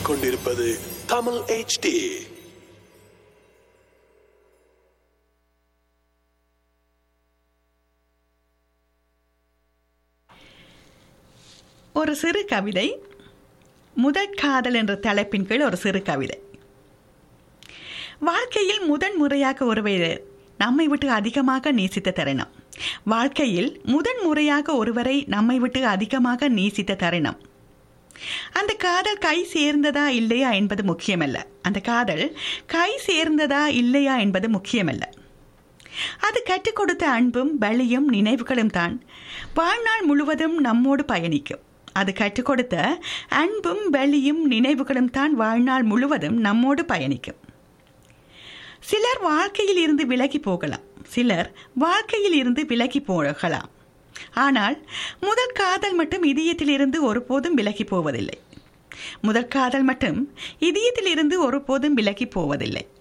கேட்டுக்கொண்டிருப்பது தமிழ் HD ஒரு சிறு கவிதை முதற் காதல் என்ற தலைப்பின் கீழ் ஒரு சிறு கவிதை வாழ்க்கையில் முதன் முறையாக ஒருவர் நம்மை விட்டு அதிகமாக நேசித்த தருணம் வாழ்க்கையில் முதன் முறையாக ஒருவரை நம்மை விட்டு அதிகமாக நேசித்த தருணம் அந்த காதல் கை சேர்ந்ததா இல்லையா என்பது முக்கியமல்ல அந்த காதல் கை சேர்ந்ததா இல்லையா என்பது முக்கியமல்ல அது கற்றுக் கொடுத்த அன்பும் வலியும் நினைவுகளும் தான் வாழ்நாள் முழுவதும் நம்மோடு பயணிக்கும் அது கற்றுக் கொடுத்த அன்பும் வலியும் நினைவுகளும் தான் வாழ்நாள் முழுவதும் நம்மோடு பயணிக்கும் சிலர் வாழ்க்கையில் இருந்து விலகி போகலாம் சிலர் வாழ்க்கையில் இருந்து விலகி போகலாம் ஆனால் முதல் காதல் மட்டும் இதயத்திலிருந்து ஒருபோதும் விலகி போவதில்லை முதல் காதல் மட்டும் இதயத்திலிருந்து ஒருபோதும் விலகி போவதில்லை